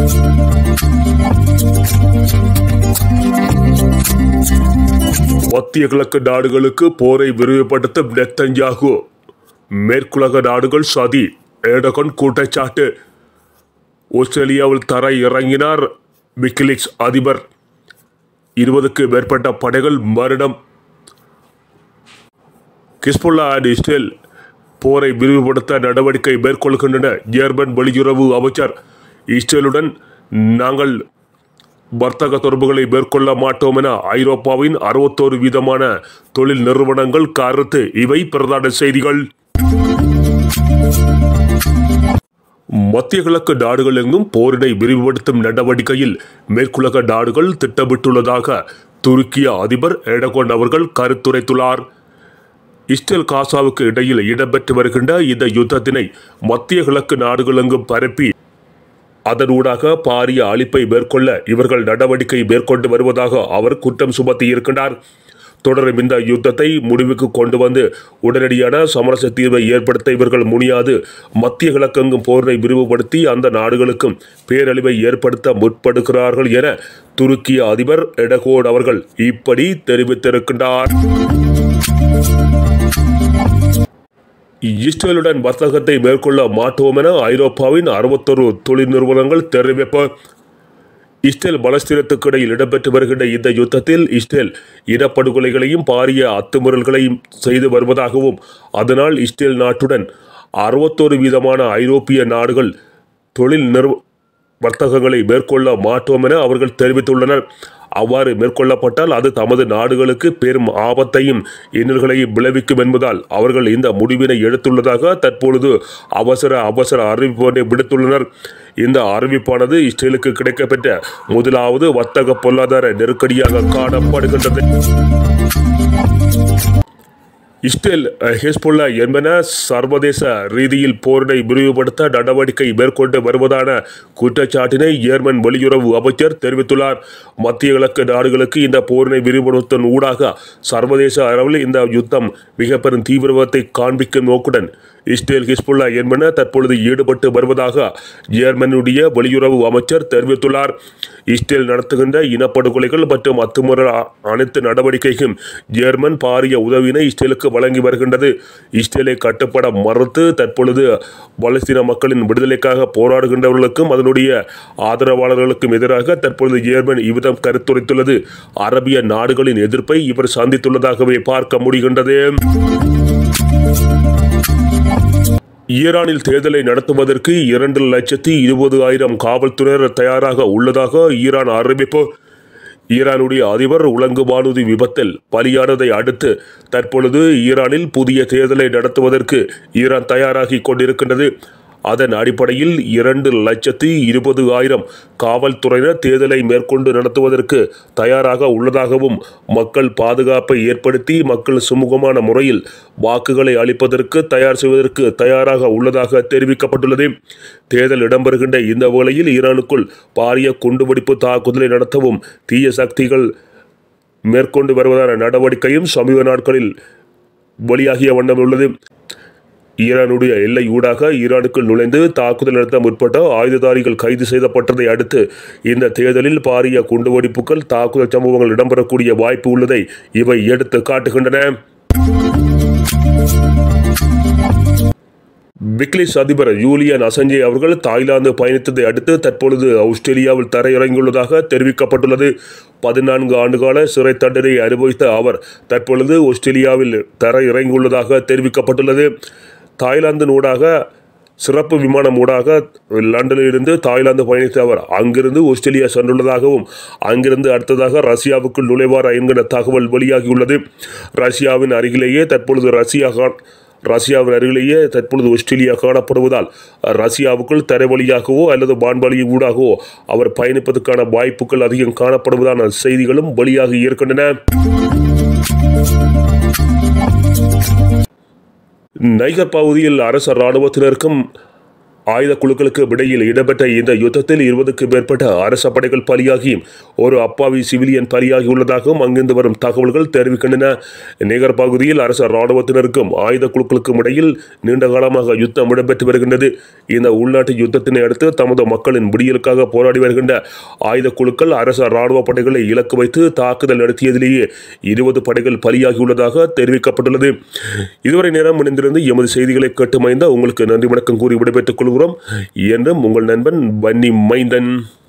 மத்திய கிழக்கு நாடுகளுக்கு போரை விரிவுபடுத்தும் நெத்தஞ்சாகு மேற்குலக நாடுகள் சதி ஏடகன் குற்றச்சாட்டு ஆஸ்திரேலியாவில் தரை இறங்கினார் விக்கிலிக்ஸ் அதிபர் இருபதுக்கு மேற்பட்ட படைகள் மரணம் கிஸ்புல்லா அண்ட் இஸ்ரேல் போரை விரிவுபடுத்த நடவடிக்கை மேற்கொள்கின்றன ஜெர்மன் வெளியுறவு அமைச்சர் இஸ்ரேலுடன் நாங்கள் வர்த்தக தொடர்புகளை மேற்கொள்ள மாட்டோம் என ஐரோப்பாவின் அறுபத்தோரு வீதமான தொழில் நிறுவனங்கள் கருத்து இவை பிரதான செய்திகள் மத்திய கிழக்கு நாடுகள் எங்கும் போரினை விரிவுபடுத்தும் நடவடிக்கையில் மேற்குலக நாடுகள் திட்டமிட்டுள்ளதாக துருக்கிய அதிபர் எடகோன் அவர்கள் கருத்துரைத்துள்ளார் இஸ்ரேல் காசாவுக்கு இடையில் இடம்பெற்று வருகின்ற இந்த யுத்தத்தினை மத்திய கிழக்கு நாடுகள் எங்கும் பரப்பி அதனூடாக பாரிய அழிப்பை மேற்கொள்ள இவர்கள் நடவடிக்கை மேற்கொண்டு வருவதாக அவர் குற்றம் சுமத்தியிருக்கிறார் தொடரும் இந்த யுத்தத்தை முடிவுக்கு கொண்டு வந்து உடனடியான சமரச தீர்வை ஏற்படுத்த இவர்கள் முனியாது மத்திய கிழக்கெங்கும் போரை விரிவுபடுத்தி அந்த நாடுகளுக்கும் பேரழிவை ஏற்படுத்த முற்படுகிறார்கள் என துருக்கிய அதிபர் எடகோட் அவர்கள் இப்படி தெரிவித்திருக்கின்றார் இஸ்ரேலுடன் வர்த்தகத்தை மேற்கொள்ள மாட்டோம் என ஐரோப்பாவின் அறுபத்தொரு தொழில் நிறுவனங்கள் தெரிவிப்பு இஸ்ரேல் பலஸ்தீனத்துக்கு இடையில் இடம்பெற்று வருகின்ற இந்த யுத்தத்தில் இஸ்ரேல் இனப்படுகொலைகளையும் பாரிய அத்துமுறல்களையும் செய்து வருவதாகவும் அதனால் இஸ்ரேல் நாட்டுடன் அறுபத்தோரு வீதமான ஐரோப்பிய நாடுகள் தொழில் நிறு வர்த்தகங்களை மேற்கொள்ள மாட்டோம் என அவர்கள் தெரிவித்துள்ளனர் அவ்வாறு மேற்கொள்ளப்பட்டால் அது தமது நாடுகளுக்கு பெரும் ஆபத்தையும் இன்னல்களையும் விளைவிக்கும் என்பதால் அவர்கள் இந்த முடிவினை எடுத்துள்ளதாக தற்பொழுது அவசர அவசர அறிவிப்பு ஒன்றை விடுத்துள்ளனர் இந்த அறிவிப்பானது இஸ்ரேலுக்கு கிடைக்கப்பெற்ற முதலாவது வர்த்தக பொருளாதார நெருக்கடியாக காணப்படுகின்றது இஸ்ரேல் ஹெஸ்புல்லா என்பன சர்வதேச ரீதியில் போரினை விரிவுபடுத்த நடவடிக்கை மேற்கொண்டு வருவதான குற்றச்சாட்டினை ஜெர்மன் வெளியுறவு அமைச்சர் தெரிவித்துள்ளார் மத்திய கிழக்கு நாடுகளுக்கு இந்த போரினை விரிவுபடுத்தும் ஊடாக சர்வதேச அளவில் இந்த யுத்தம் மிக பெரும் தீவிரத்தை காண்பிக்கும் நோக்குடன் இஸ்ரேல் ஹிஸ்புல்லா என்பன தற்பொழுது ஈடுபட்டு வருவதாக ஜெர்மனுடைய வெளியுறவு அமைச்சர் தெரிவித்துள்ளார் இஸ்ரேல் நடத்துகின்ற இனப்படுகொலைகள் மற்றும் அத்துமுறை அனைத்து நடவடிக்கைக்கும் ஜெர்மன் பாரிய உதவினை இஸ்ரேலுக்கு வழங்கி வருகின்றது இஸ்ரேலை கட்டுப்பட மறுத்து தற்பொழுது பலஸ்தீன மக்களின் விடுதலைக்காக போராடுகின்றவர்களுக்கும் அதனுடைய ஆதரவாளர்களுக்கும் எதிராக தற்பொழுது ஜெர்மன் இவ்விதம் கருத்துரைத்துள்ளது அரபிய நாடுகளின் எதிர்ப்பை இவர் சந்தித்துள்ளதாகவே பார்க்க முடிகின்றது ஈரானில் தேர்தலை நடத்துவதற்கு இரண்டு லட்சத்தி இருபது ஆயிரம் காவல்துறையினர் தயாராக உள்ளதாக ஈரான் அறிவிப்பு ஈரானுடைய அதிபர் உலங்கு வானூதி விபத்தில் பலியானதை அடுத்து தற்பொழுது ஈரானில் புதிய தேர்தலை நடத்துவதற்கு ஈரான் தயாராகி கொண்டிருக்கின்றது அதன் அடிப்படையில் இரண்டு லட்சத்தி இருபது ஆயிரம் காவல்துறையினர் தேர்தலை மேற்கொண்டு நடத்துவதற்கு தயாராக உள்ளதாகவும் மக்கள் பாதுகாப்பை ஏற்படுத்தி மக்கள் சுமூகமான முறையில் வாக்குகளை அளிப்பதற்கு தயார் செய்வதற்கு தயாராக உள்ளதாக தெரிவிக்கப்பட்டுள்ளது தேர்தல் இடம்பெறுகின்ற இந்த வேளையில் ஈரானுக்குள் பாரிய குண்டுவெடிப்பு தாக்குதலை நடத்தவும் தீய சக்திகள் மேற்கொண்டு வருவதான நடவடிக்கையும் சமீப நாட்களில் வெளியாகிய வண்ணம் உள்ளது ஈரானுடைய எல்லை ஊடாக ஈரானுக்குள் நுழைந்து தாக்குதல் நடத்த முற்பட்ட ஆயுததாரிகள் கைது செய்யப்பட்டதை அடுத்து இந்த தேர்தலில் பாரிய குண்டுவெடிப்புகள் தாக்குதல் சம்பவங்கள் இடம்பெறக்கூடிய வாய்ப்பு உள்ளதை இவை எடுத்து காட்டுகின்றன விக்லிஸ் அதிபர் யூலியன் அசஞ்சே அவர்கள் தாய்லாந்து பயணித்ததை அடுத்து தற்பொழுது ஆஸ்திரேலியாவில் தரையிறங்கியுள்ளதாக தெரிவிக்கப்பட்டுள்ளது பதினான்கு ஆண்டுகால சிறை தண்டனை அனுபவித்த அவர் தற்பொழுது ஆஸ்திரேலியாவில் தரையிறங்கியுள்ளதாக தெரிவிக்கப்பட்டுள்ளது தாய்லாந்து ஊடாக சிறப்பு விமானம் ஊடாக லண்டனிலிருந்து தாய்லாந்து பயணித்த அவர் அங்கிருந்து ஆஸ்திரேலியா சென்றுள்ளதாகவும் அங்கிருந்து அடுத்ததாக ரஷ்யாவுக்குள் நுழைவார் என்கிற தகவல் வெளியாகியுள்ளது ரஷ்யாவின் அருகிலேயே தற்பொழுது ரஷ்யா ரஷ்யாவின் அருகிலேயே தற்பொழுது ஆஸ்திரேலியா காணப்படுவதால் ரஷ்யாவுக்குள் தரைவழியாகவோ அல்லது வான்வழி ஊடாகவோ அவர் பயணிப்பதற்கான வாய்ப்புகள் அதிகம் காணப்படுவதான செய்திகளும் வெளியாகி இருக்கின்றன நைகர் பகுதியில் அரச இராணுவத்தினருக்கும் ஆயுத குழுக்களுக்கு இடையில் இடம்பெற்ற இந்த யுத்தத்தில் இருபதுக்கு மேற்பட்ட அரச படைகள் பலியாகி ஒரு அப்பாவி சிவிலியன் பலியாகியுள்ளதாகவும் அங்கிருந்து வரும் தகவல்கள் தெரிவிக்கின்றன நிகர் பகுதியில் அரச இராணுவத்தினருக்கும் ஆயுத குழுக்களுக்கும் இடையில் நீண்ட காலமாக யுத்தம் இடம்பெற்று வருகின்றது இந்த உள்நாட்டு யுத்தத்தினை அடுத்து தமது மக்களின் விடியலுக்காக போராடி வருகின்ற ஆயுத குழுக்கள் அரச இராணுவ படைகளை இலக்கு வைத்து தாக்குதல் நடத்தியதிலேயே இருபது படைகள் பலியாகியுள்ளதாக தெரிவிக்கப்பட்டுள்ளது இதுவரை நேரம் இணைந்திருந்து எமது செய்திகளை கேட்டு மைந்த உங்களுக்கு நன்றி வணக்கம் கூறி விடைபெற்றுக் கொள்கிறோம் என்றும் உங்கள் நண்பன் பன்னி மைந்தன்